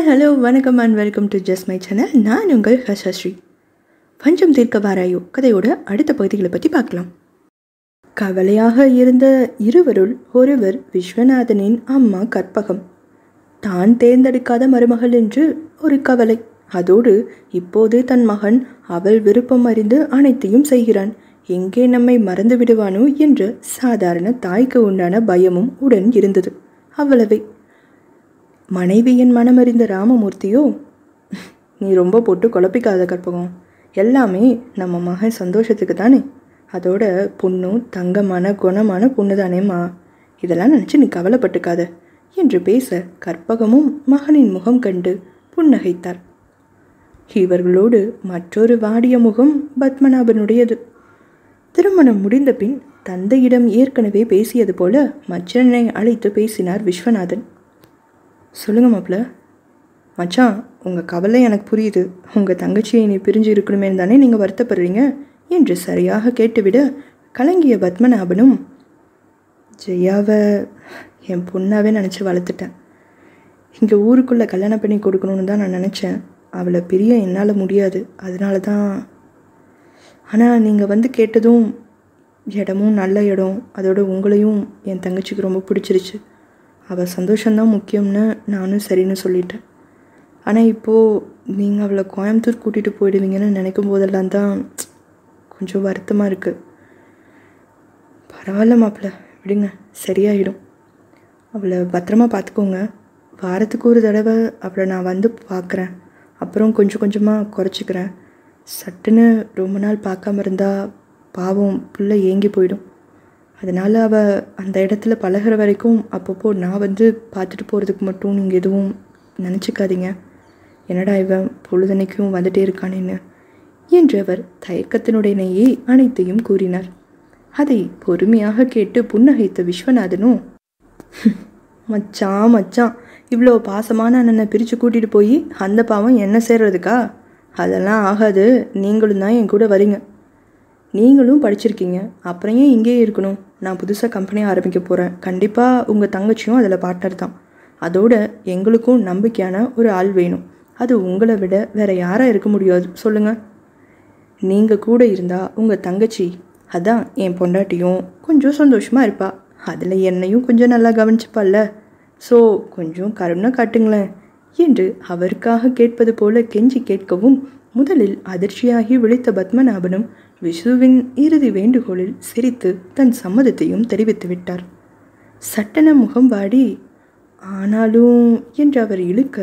hi hello வணக்கம் and welcome to just my channel நான் உங்கள் ஹர்ஷஸ்ரீ பஞ்சம் தீர்க்க வாராயோ கதையோட அடுத்த பகுதிகளை பற்றி பார்க்கலாம் கவலையாக இருந்த இருவருள் ஒருவர் விஸ்வநாதனின் அம்மா கற்பகம் தான் தேர்ந்தெடுக்காத மருமகள் என்று ஒரு கவலை அதோடு இப்போது தன் மகன் அவள் விருப்பம் அறிந்து அனைத்தையும் செய்கிறான் எங்கே நம்மை மறந்து விடுவானோ என்ற சாதாரண தாய்க்கு உண்டான பயமும் உடன் இருந்தது அவ்வளவே மனைவியின் மனமறிந்த ராமமூர்த்தியோ நீ ரொம்ப போட்டு குழப்பிக்காத கற்பகம் எல்லாமே நம்ம மகன் சந்தோஷத்துக்கு தானே அதோட பொண்ணும் தங்கமான குணமான பொண்ணு தானேம்மா இதெல்லாம் நினச்சி நீ கவலைப்பட்டுக்காத என்று பேச கற்பகமும் மகனின் முகம் கண்டு புன்னகைத்தார் இவர்களோடு மற்றொரு வாடிய முகம் பத்மநாபனுடையது திருமணம் முடிந்த பின் தந்தையிடம் ஏற்கனவே பேசியது போல மச்சனை அழைத்து பேசினார் விஸ்வநாதன் சொல்லுங்க மாப்பிள்ள மச்சான் உங்கள் கவலை எனக்கு புரியுது உங்கள் தங்கச்சியை நீ பிரிஞ்சு இருக்கணுமே தானே நீங்கள் வருத்தப்படுறீங்க என்று சரியாக கேட்டுவிட கலங்கிய பத்மநாபனும் ஜெயாவை என் பொண்ணாவே நினச்சி வளர்த்துட்டேன் இங்கே ஊருக்குள்ளே கல்யாணம் பண்ணி கொடுக்கணும்னு தான் நான் நினச்சேன் அவளை பிரிய என்னால் முடியாது அதனால தான் ஆனால் நீங்கள் வந்து கேட்டதும் இடமும் நல்ல இடம் அதோட உங்களையும் என் தங்கச்சிக்கு ரொம்ப பிடிச்சிருச்சு அவள் சந்தோஷம்தான் முக்கியம்னு நானும் சரின்னு சொல்லிட்டேன் ஆனால் இப்போது நீங்கள் அவளை கோயம்புத்தூர் கூட்டிகிட்டு போயிடுவீங்கன்னு நினைக்கும் போதெல்லாம் தான் கொஞ்சம் வருத்தமாக இருக்குது பரவாயில்ல மாப்பிள்ள விடுங்க சரியாயிடும் அவளை பத்திரமா பார்த்துக்கோங்க வாரத்துக்கு ஒரு தடவை அவளை நான் வந்து பார்க்குறேன் அப்புறம் கொஞ்சம் கொஞ்சமாக குறைச்சிக்கிறேன் சட்டுன்னு ரொம்ப நாள் பார்க்காம இருந்தால் பாவம் பிள்ளை ஏங்கி போயிடும் அதனால் அவள் அந்த இடத்துல பழகிற வரைக்கும் அப்பப்போ நான் வந்து பார்த்துட்டு போகிறதுக்கு மட்டும் நீங்கள் எதுவும் நினச்சிக்காதீங்க என்னடா இவன் பொழுதனைக்கும் வந்துட்டே இருக்கானேன்னு என்று அவர் தயக்கத்தினுடனேயே அனைத்தையும் கூறினார் அதை பொறுமையாக கேட்டு புன்னகைத்த விஸ்வநாதனும் மச்சான் மச்சான் இவ்வளோ பாசமான அண்ணனை பிரித்து கூட்டிகிட்டு போய் அந்த பாவம் என்ன சேர்றதுக்கா அதெல்லாம் ஆகாது நீங்களும் தான் என் கூட வரீங்க நீங்களும் படிச்சிருக்கீங்க அப்புறம் ஏன் இங்கேயே இருக்கணும் நான் புதுசாக கம்பெனி ஆரம்பிக்க போகிறேன் கண்டிப்பாக உங்கள் தங்கச்சியும் அதில் பார்ட்னர் தான் அதோட எங்களுக்கும் நம்பிக்கையான ஒரு ஆள் வேணும் அது உங்களை விட வேறு யாராக இருக்க முடியாது சொல்லுங்கள் நீங்கள் கூட இருந்தால் உங்கள் தங்கச்சி அதான் என் பொண்டாட்டியும் கொஞ்சம் சந்தோஷமாக இருப்பா அதில் என்னையும் கொஞ்சம் நல்லா கவனிச்சுப்பால்ல ஸோ கொஞ்சம் கருணை காட்டுங்களேன் என்று அவருக்காக கேட்பது போல கெஞ்சி கேட்கவும் முதலில் அதிர்ச்சியாகி விழித்த பத்மநாபனும் விசுவின் இறுதி வேண்டுகோளில் சிரித்து தன் சம்மதத்தையும் தெரிவித்து விட்டார் சட்டன முகம் வாடி ஆனாலும் என்று அவர் இழுக்க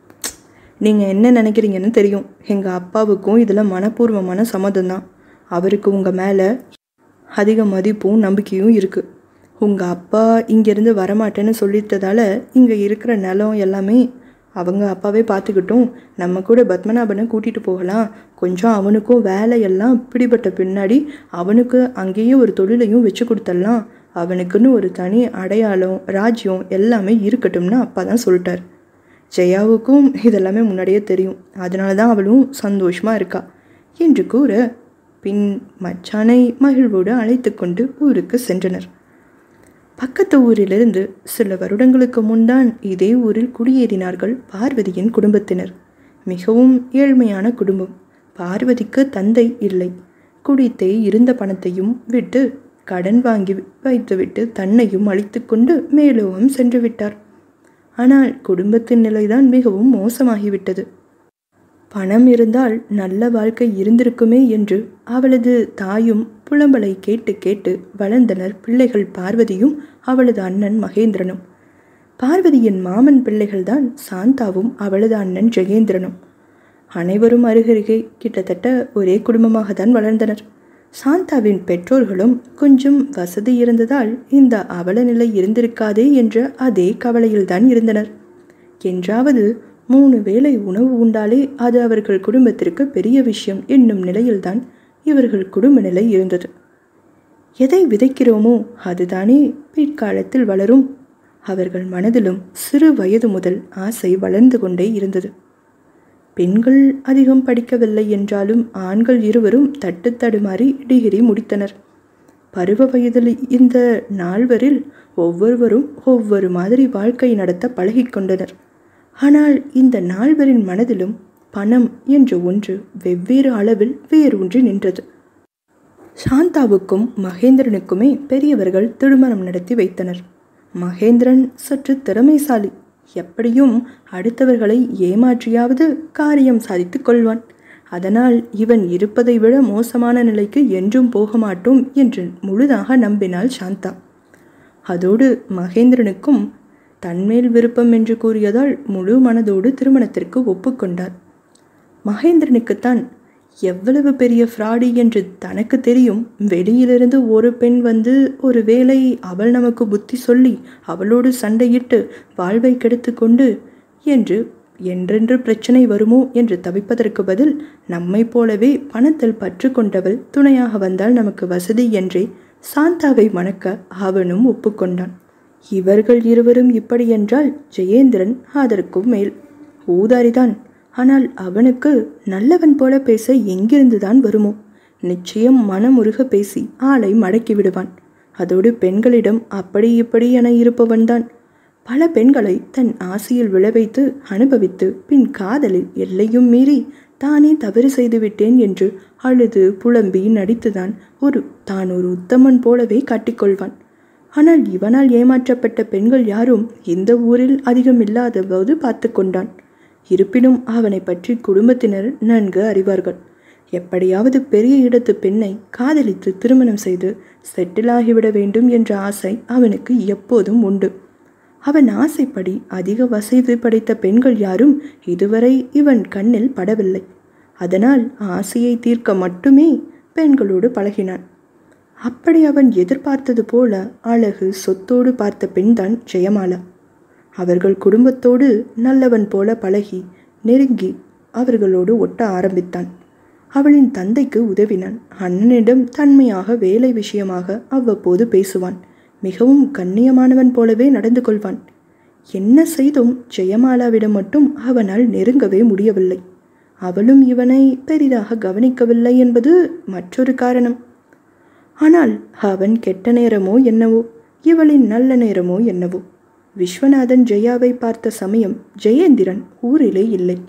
நீங்கள் என்ன நினைக்கிறீங்கன்னு தெரியும் எங்கள் அப்பாவுக்கும் இதில் மனப்பூர்வமான சம்மதம் தான் அவருக்கு உங்கள் மேலே அதிக மதிப்பும் நம்பிக்கையும் இருக்குது உங்கள் அப்பா இங்கேருந்து வரமாட்டேன்னு சொல்லிட்டதால இங்கே இருக்கிற நிலம் எல்லாமே அவங்க அப்பாவே பார்த்துக்கிட்டும் நம்ம கூட பத்மநாபனை கூட்டிகிட்டு போகலாம் கொஞ்சம் அவனுக்கும் வேலையெல்லாம் பிடிபட்ட பின்னாடி அவனுக்கு அங்கேயே ஒரு தொழிலையும் வச்சு கொடுத்துடலாம் அவனுக்குன்னு ஒரு தனி அடையாளம் ராஜ்யம் எல்லாமே இருக்கட்டும்னு அப்பா தான் சொல்லிட்டார் ஜெயாவுக்கும் இதெல்லாமே முன்னாடியே தெரியும் அதனால தான் அவளும் சந்தோஷமாக இருக்கா என்று கூற பின் மச்சானை மகிழ்வோடு அழைத்து கொண்டு ஊருக்கு சென்றனர் பக்கத்து ஊரிலிருந்து சில வருடங்களுக்கு முன்தான் இதே ஊரில் குடியேறினார்கள் பார்வதியின் குடும்பத்தினர் மிகவும் ஏழ்மையான குடும்பம் பார்வதிக்கு தந்தை இல்லை குடித்தே இருந்த பணத்தையும் விட்டு கடன் வாங்கி வைத்துவிட்டு தன்னையும் அழித்து கொண்டு மேலோகம் சென்று விட்டார் ஆனால் குடும்பத்தின் நிலைதான் மிகவும் மோசமாகிவிட்டது பணம் இருந்தால் நல்ல வாழ்க்கை இருந்திருக்குமே என்று அவளது தாயும் புலம்பலை கேட்டு கேட்டு வளர்ந்தனர் பிள்ளைகள் பார்வதியும் அவளது அண்ணன் மகேந்திரனும் பார்வதியின் மாமன் பிள்ளைகள்தான் சாந்தாவும் அவளது அண்ணன் ஜெகேந்திரனும் அனைவரும் அருகருகே கிட்டத்தட்ட ஒரே குடும்பமாக தான் வளர்ந்தனர் சாந்தாவின் பெற்றோர்களும் கொஞ்சம் வசதி இருந்ததால் இந்த அவல நிலை இருந்திருக்காதே என்ற அதே கவலையில்தான் இருந்தனர் என்றாவது மூணு வேளை உணவு உண்டாலே அது அவர்கள் குடும்பத்திற்கு பெரிய விஷயம் என்னும் நிலையில்தான் இவர்கள் குடும்ப நிலை இருந்தது எதை விதைக்கிறோமோ அதுதானே பிற்காலத்தில் வளரும் அவர்கள் மனதிலும் சிறு வயது முதல் ஆசை வளர்ந்து கொண்டே இருந்தது பெண்கள் அதிகம் படிக்கவில்லை என்றாலும் ஆண்கள் இருவரும் தட்டு தடுமாறி டிகிரி முடித்தனர் பருவ வயதில் இந்த நால்வரில் ஒவ்வொருவரும் ஒவ்வொரு மாதிரி வாழ்க்கை நடத்த பழகிக்கொண்டனர் ஆனால் இந்த நால்வரின் மனதிலும் பணம் என்ற ஒன்று வெவ்வேறு அளவில் வேரூன்றி நின்றது சாந்தாவுக்கும் மகேந்திரனுக்குமே பெரியவர்கள் திருமணம் நடத்தி வைத்தனர் மகேந்திரன் சற்று திறமைசாலி எப்படியும் அடுத்தவர்களை ஏமாற்றியாவது காரியம் சாதித்துக் கொள்வான் அதனால் இவன் இருப்பதை விட மோசமான நிலைக்கு என்றும் போக மாட்டோம் என்று முழுதாக நம்பினாள் சாந்தா அதோடு மகேந்திரனுக்கும் தன்மேல் விருப்பம் என்று கூறியதால் முழு மனதோடு திருமணத்திற்கு ஒப்புக்கொண்டார் மகேந்திரனுக்குத்தான் எவ்வளவு பெரிய ஃப்ராடி என்று தனக்கு தெரியும் வெளியிலிருந்து ஒரு பெண் வந்து ஒரு வேளை அவள் நமக்கு புத்தி சொல்லி அவளோடு சண்டையிட்டு வாழ்வை கெடுத்து கொண்டு என்று என்றென்று பிரச்சனை வருமோ என்று தவிப்பதற்கு பதில் நம்மை போலவே பணத்தில் பற்று கொண்டவள் துணையாக வந்தால் நமக்கு வசதி என்றே சாந்தாவை மணக்க அவனும் ஒப்புக்கொண்டான் இவர்கள் இருவரும் இப்படியென்றால் ஜெயேந்திரன் அதற்கும் மேல் ஊதாரிதான் ஆனால் அவனுக்கு நல்லவன் போல பேச எங்கிருந்துதான் வருமோ நிச்சயம் மனமுருக பேசி ஆளை மடக்கி விடுவான் அதோடு பெண்களிடம் அப்படி இப்படி என இருப்பவன்தான் பல பெண்களை தன் ஆசையில் விளைவைத்து அனுபவித்து பின் காதலில் எல்லையும் மீறி தானே தவறு செய்துவிட்டேன் என்று அழுது புலம்பி நடித்துதான் ஒரு தான் ஒரு உத்தமன் போலவே காட்டிக்கொள்வான் ஆனால் இவனால் ஏமாற்றப்பட்ட பெண்கள் யாரும் இந்த ஊரில் அதிகம் இல்லாத போது பார்த்து கொண்டான் இருப்பினும் அவனை பற்றி குடும்பத்தினர் நன்கு அறிவார்கள் எப்படியாவது பெரிய இடத்து பெண்ணை காதலித்து திருமணம் செய்து செட்டில் ஆகிவிட வேண்டும் என்ற ஆசை அவனுக்கு எப்போதும் உண்டு அவன் ஆசைப்படி அதிக வசதி படைத்த பெண்கள் யாரும் இதுவரை இவன் கண்ணில் படவில்லை அதனால் ஆசையை தீர்க்க மட்டுமே பெண்களோடு பழகினான் அப்படி அவன் எதிர்பார்த்தது போல அழகு சொத்தோடு பார்த்த பெண்தான் ஜெயமாலா அவர்கள் குடும்பத்தோடு நல்லவன் போல பழகி நெருங்கி அவர்களோடு ஒட்ட ஆரம்பித்தான் அவளின் தந்தைக்கு உதவினான் அண்ணனிடம் தன்மையாக வேலை விஷயமாக அவ்வப்போது பேசுவான் மிகவும் கண்ணியமானவன் போலவே நடந்து கொள்வான் என்ன செய்தும் ஜெயமாலாவிடம் மட்டும் அவனால் நெருங்கவே முடியவில்லை அவளும் இவனை பெரிதாக கவனிக்கவில்லை என்பது மற்றொரு காரணம் ஆனால் அவன் கெட்ட நேரமோ என்னவோ இவளின் நல்ல நேரமோ என்னவோ விஸ்வநாதன் ஜெயாவை பார்த்த சமயம் ஜெயேந்திரன் ஊரிலே இல்லை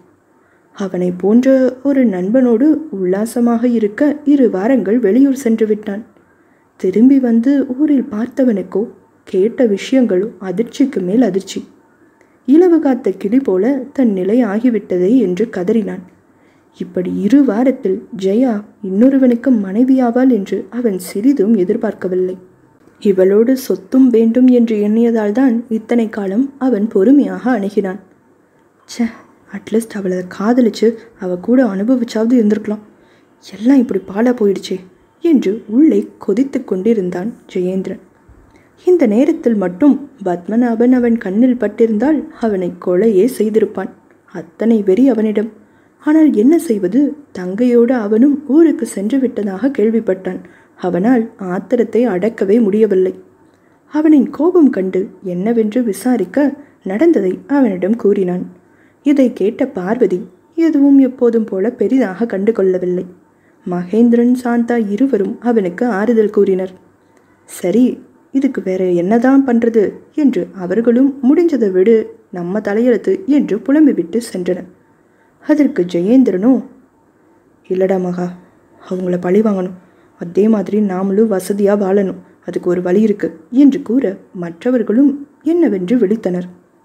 அவனை போன்ற ஒரு நண்பனோடு உல்லாசமாக இருக்க இரு வாரங்கள் வெளியூர் சென்று விட்டான் திரும்பி வந்து ஊரில் பார்த்தவனுக்கோ கேட்ட விஷயங்களோ அதிர்ச்சிக்கு மேல் அதிர்ச்சி இலவு காத்த கிளி போல தன் நிலை ஆகிவிட்டதே என்று கதறினான் இப்படி இரு வாரத்தில் ஜெயா இன்னொருவனுக்கு மனைவியாவாள் என்று அவன் சிறிதும் எதிர்பார்க்கவில்லை இவளோடு சொத்தும் வேண்டும் என்று எண்ணியதால் தான் இத்தனை காலம் அவன் பொறுமையாக அணுகினான் ச்சே அட்லீஸ்ட் அவளை காதலிச்சு அவ கூட அனுபவிச்சாவது இருந்திருக்கலாம் எல்லாம் இப்படி பாலா போயிடுச்சே என்று உள்ளே கொதித்து கொண்டிருந்தான் ஜெயேந்திரன் இந்த நேரத்தில் மட்டும் பத்மநாபன் அவன் கண்ணில் பட்டிருந்தால் அவனை கொலையே செய்திருப்பான் அத்தனை வெறி அவனிடம் ஆனால் என்ன செய்வது தங்கையோடு அவனும் ஊருக்கு சென்று விட்டதாக கேள்விப்பட்டான் அவனால் ஆத்திரத்தை அடக்கவே முடியவில்லை அவனின் கோபம் கண்டு என்னவென்று விசாரிக்க நடந்ததை அவனிடம் கூறினான் இதை கேட்ட பார்வதி எதுவும் எப்போதும் போல பெரிதாக கண்டு கொள்ளவில்லை மகேந்திரன் சாந்தா இருவரும் அவனுக்கு ஆறுதல் கூறினர் சரி இதுக்கு வேற என்னதான் பண்றது என்று அவர்களும் முடிஞ்சதை விடு நம்ம தலையெழுத்து என்று புலம்பிவிட்டு சென்றனர் அதற்கு ஜெயேந்திரனோ இல்லடா மகா அவங்கள பழி வாங்கணும் அதே மாதிரி நாமளும் வசதியாக வாழணும் அதுக்கு ஒரு வழி இருக்கு என்று கூற மற்றவர்களும் என்னவென்று விழித்தனர்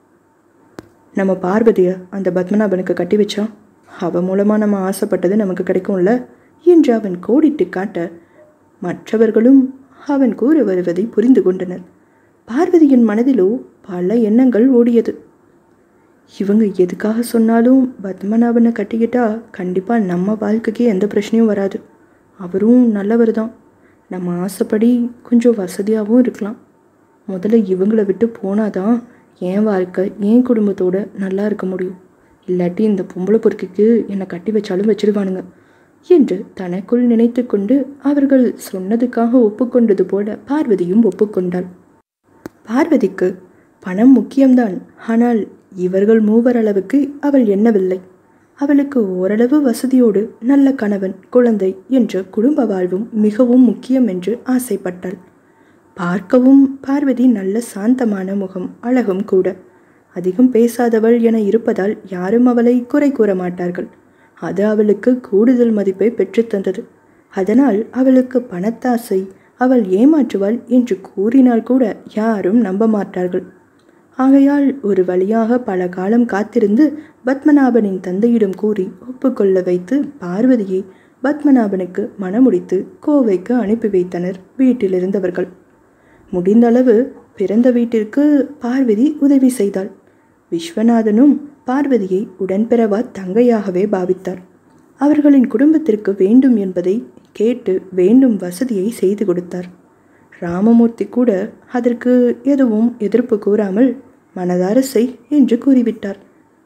நம்ம பார்வதியை அந்த பத்மநாபனுக்கு கட்டி வச்சா அவன் மூலமாக நம்ம ஆசைப்பட்டது நமக்கு கிடைக்கும்ல என்று அவன் கோடிட்டு காட்ட மற்றவர்களும் அவன் கூற வருவதை புரிந்து கொண்டனர் பார்வதியின் மனதிலோ பல எண்ணங்கள் ஓடியது இவங்க எதுக்காக சொன்னாலும் பத்மநாபனை கட்டிக்கிட்டா கண்டிப்பாக நம்ம வாழ்க்கைக்கு எந்த பிரச்சனையும் வராது அவரும் நல்லவர் தான் நம்ம ஆசைப்படி கொஞ்சம் வசதியாகவும் இருக்கலாம் முதல்ல இவங்கள விட்டு போனாதான் என் வாழ்க்கை என் குடும்பத்தோட நல்லா இருக்க முடியும் இல்லாட்டி இந்த பொம்பளை பொறுக்கிக்கு என்னை கட்டி வச்சாலும் வச்சிடுவானுங்க என்று தனக்குள் நினைத்து கொண்டு அவர்கள் சொன்னதுக்காக ஒப்புக்கொண்டது போல பார்வதியும் ஒப்புக்கொண்டாள் பார்வதிக்கு பணம் முக்கியம்தான் ஆனால் இவர்கள் மூவர் அளவுக்கு அவள் எண்ணவில்லை அவளுக்கு ஓரளவு வசதியோடு நல்ல கணவன் குழந்தை என்ற குடும்ப வாழ்வும் மிகவும் முக்கியம் என்று ஆசைப்பட்டாள் பார்க்கவும் பார்வதி நல்ல சாந்தமான முகம் அழகும் கூட அதிகம் பேசாதவள் என இருப்பதால் யாரும் அவளை குறை கூற மாட்டார்கள் அது அவளுக்கு கூடுதல் மதிப்பை பெற்றுத்தந்தது அதனால் அவளுக்கு பணத்தாசை அவள் ஏமாற்றுவாள் என்று கூறினால் கூட யாரும் நம்ப மாட்டார்கள் ஆகையால் ஒரு வழியாக பல காலம் காத்திருந்து பத்மநாபனின் தந்தையிடம் கூறி ஒப்புக்கொள்ள வைத்து பார்வதியை பத்மநாபனுக்கு மணமுடித்து கோவைக்கு அனுப்பி வைத்தனர் வீட்டில் இருந்தவர்கள் முடிந்தளவு பிறந்த வீட்டிற்கு பார்வதி உதவி செய்தாள் விஸ்வநாதனும் பார்வதியை உடன்பிறவா தங்கையாகவே பாவித்தார் அவர்களின் குடும்பத்திற்கு வேண்டும் என்பதை கேட்டு வேண்டும் வசதியை செய்து கொடுத்தார் ராமமூர்த்தி கூட அதற்கு எதுவும் எதிர்ப்பு கூறாமல் மனதார செய் என்று கூறிவிட்டார்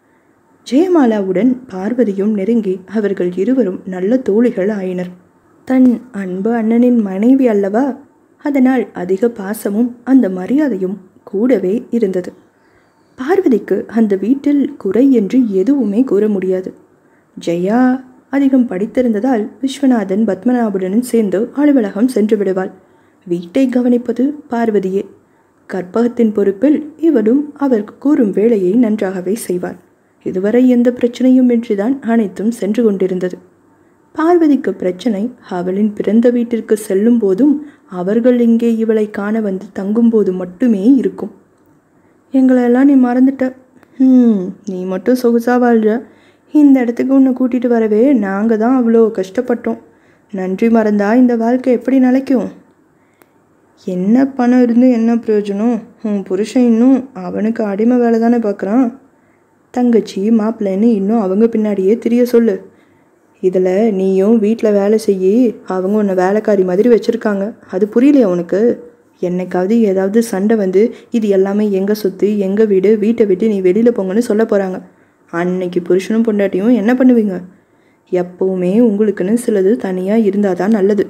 ஜெயமாலாவுடன் பார்வதியும் நெருங்கி அவர்கள் இருவரும் நல்ல தோழிகள் ஆயினர் தன் அன்பு அண்ணனின் மனைவி அல்லவா அதனால் அதிக பாசமும் அந்த மரியாதையும் கூடவே இருந்தது பார்வதிக்கு அந்த வீட்டில் குறை என்று எதுவுமே கூற முடியாது ஜெயா அதிகம் படித்திருந்ததால் விஸ்வநாதன் பத்மநாபுடனும் சேர்ந்து அலுவலகம் சென்று விடுவாள் வீட்டை கவனிப்பது பார்வதியே கற்பகத்தின் பொறுப்பில் இவளும் அவர் கூறும் வேலையை நன்றாகவே செய்வாள் இதுவரை எந்த பிரச்சனையும் இன்றிதான் அனைத்தும் சென்று கொண்டிருந்தது பார்வதிக்கு பிரச்சனை அவளின் பிறந்த வீட்டிற்கு செல்லும் போதும் அவர்கள் இங்கே இவளை காண வந்து தங்கும் போது மட்டுமே இருக்கும் எங்களெல்லாம் நீ மறந்துட்ட ம் நீ மட்டும் சொகுசா வாழ்ற இந்த இடத்துக்கு உன்னை கூட்டிகிட்டு வரவே நாங்கள் தான் அவ்வளோ கஷ்டப்பட்டோம் நன்றி மறந்தா இந்த வாழ்க்கை எப்படி நிலைக்கும் என்ன பணம் இருந்து என்ன பிரயோஜனம் உன் புருஷன் இன்னும் அவனுக்கு அடிமை வேலை தானே பார்க்குறான் தங்கச்சி மாப்பிள்ளைன்னு இன்னும் அவங்க பின்னாடியே தெரிய சொல்லு இதில் நீயும் வீட்டில் வேலை செய்யி அவங்க உன்னை வேலைக்காரி மாதிரி வச்சுருக்காங்க அது புரியலையா உனக்கு என்னைக்காவது ஏதாவது சண்டை வந்து இது எல்லாமே எங்கள் சொத்து எங்கள் வீடு வீட்டை விட்டு நீ வெளியில் போங்கன்னு சொல்ல போகிறாங்க அன்னைக்கு புருஷனும் பொண்டாட்டியும் என்ன பண்ணுவீங்க எப்போவுமே உங்களுக்குன்னு சிலது தனியாக இருந்தால் தான் நல்லது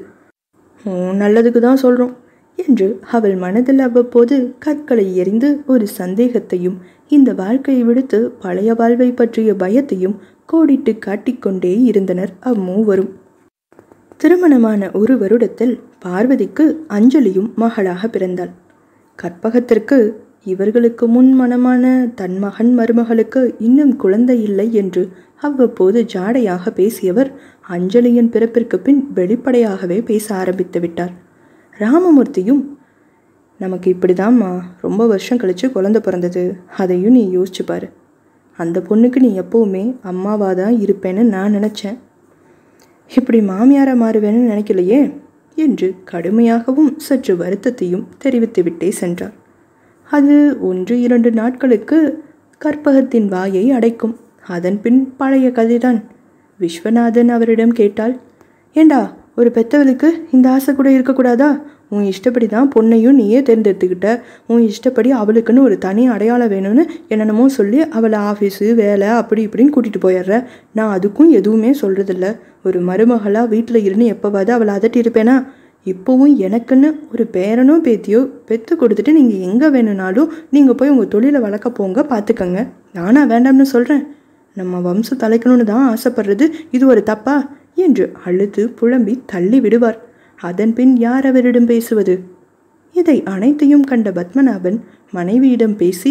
உன் நல்லதுக்கு தான் சொல்கிறோம் என்று அவள் மனதில் அவ்வப்போது கற்களை எறிந்து ஒரு சந்தேகத்தையும் இந்த வாழ்க்கையை விடுத்து பழைய வாழ்வை பற்றிய பயத்தையும் கோடிட்டு காட்டிக்கொண்டே இருந்தனர் அம்மூவரும் திருமணமான ஒரு வருடத்தில் பார்வதிக்கு அஞ்சலியும் மகளாக பிறந்தாள் கற்பகத்திற்கு இவர்களுக்கு முன் மனமான தன் மகன் மருமகளுக்கு இன்னும் குழந்தை இல்லை என்று அவ்வப்போது ஜாடையாக பேசியவர் அஞ்சலியின் பிறப்பிற்கு பின் வெளிப்படையாகவே பேச ஆரம்பித்து விட்டார் ராமமூர்த்தியும் நமக்கு இப்படிதாம்மா ரொம்ப வருஷம் கழிச்சு குழந்தை பிறந்தது அதையும் நீ யோசிச்சு பாரு அந்த பொண்ணுக்கு நீ எப்போவுமே அம்மாவாக தான் இருப்பேன்னு நான் நினச்சேன் இப்படி மாமியாரா மாறுவேன்னு நினைக்கலையே என்று கடுமையாகவும் சற்று வருத்தத்தையும் தெரிவித்துவிட்டே சென்றார் அது ஒன்று இரண்டு நாட்களுக்கு கற்பகத்தின் வாயை அடைக்கும் அதன் பின் பழைய கதைதான் விஸ்வநாதன் அவரிடம் கேட்டால் ஏண்டா ஒரு பெத்தவளுக்கு இந்த ஆசை கூட இருக்கக்கூடாதா உன் இஷ்டப்படி தான் பொண்ணையும் நீயே தேர்ந்தெடுத்துக்கிட்ட உன் இஷ்டப்படி அவளுக்குன்னு ஒரு தனி அடையாளம் வேணும்னு என்னென்னமோ சொல்லி அவளை ஆஃபீஸு வேலை அப்படி இப்படின்னு கூட்டிகிட்டு போயிடுற நான் அதுக்கும் எதுவுமே சொல்கிறதில்ல ஒரு மருமகளாக வீட்டில் இருந்து எப்போவாது அவளை அதட்டி இருப்பேனா இப்போவும் எனக்குன்னு ஒரு பேரனோ பேத்தியோ பெற்று கொடுத்துட்டு நீங்கள் எங்கே வேணும்னாலும் நீங்கள் போய் உங்கள் தொழிலை வளர்க்க போங்க பார்த்துக்கங்க நானா வேண்டாம்னு சொல்கிறேன் நம்ம வம்சம் தலைக்கணும்னு தான் ஆசைப்படுறது இது ஒரு தப்பா என்று அழுது புலம்பி தள்ளி விடுவார் அதன் பின் யார் அவரிடம் பேசுவது இதை அனைத்தையும் கண்ட பத்மநாபன் மனைவியிடம் பேசி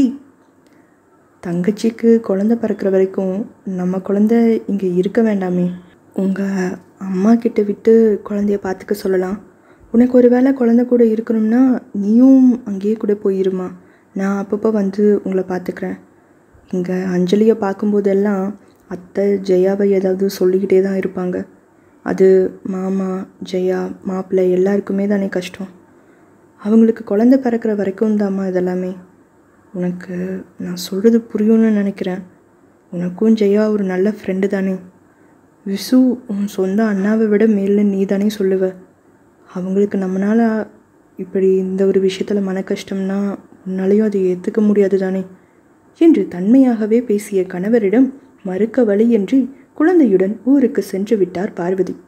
தங்கச்சிக்கு குழந்தை பிறக்கிற வரைக்கும் நம்ம குழந்தை இங்கே இருக்க வேண்டாமே உங்கள் அம்மா கிட்ட விட்டு குழந்தைய பார்த்துக்க சொல்லலாம் உனக்கு ஒரு வேளை குழந்தை கூட இருக்கணும்னா நீயும் அங்கேயே கூட போயிருமா நான் அப்பப்போ வந்து உங்களை பார்த்துக்கிறேன் இங்கே அஞ்சலியை பார்க்கும்போதெல்லாம் அத்தை ஜெயாவை ஏதாவது சொல்லிக்கிட்டே தான் இருப்பாங்க அது மாமா ஜெயா மாப்பிள்ளை எல்லாருக்குமே தானே கஷ்டம் அவங்களுக்கு குழந்தை பிறக்கிற வரைக்கும் தாம்மா இதெல்லாமே உனக்கு நான் சொல்கிறது புரியும்னு நினைக்கிறேன் உனக்கும் ஜெயா ஒரு நல்ல ஃப்ரெண்டு தானே விசு உன் சொந்த அண்ணாவை விட மேலே நீ தானே சொல்லுவ அவங்களுக்கு நம்மளால் இப்படி இந்த ஒரு விஷயத்தில் மன கஷ்டம்னா உன்னாலையும் அதை ஏற்றுக்க முடியாது தானே என்று தன்மையாகவே பேசிய கணவரிடம் மறுக்க வழியின்றி குழந்தையுடன் ஊருக்கு சென்று விட்டார் பார்வதி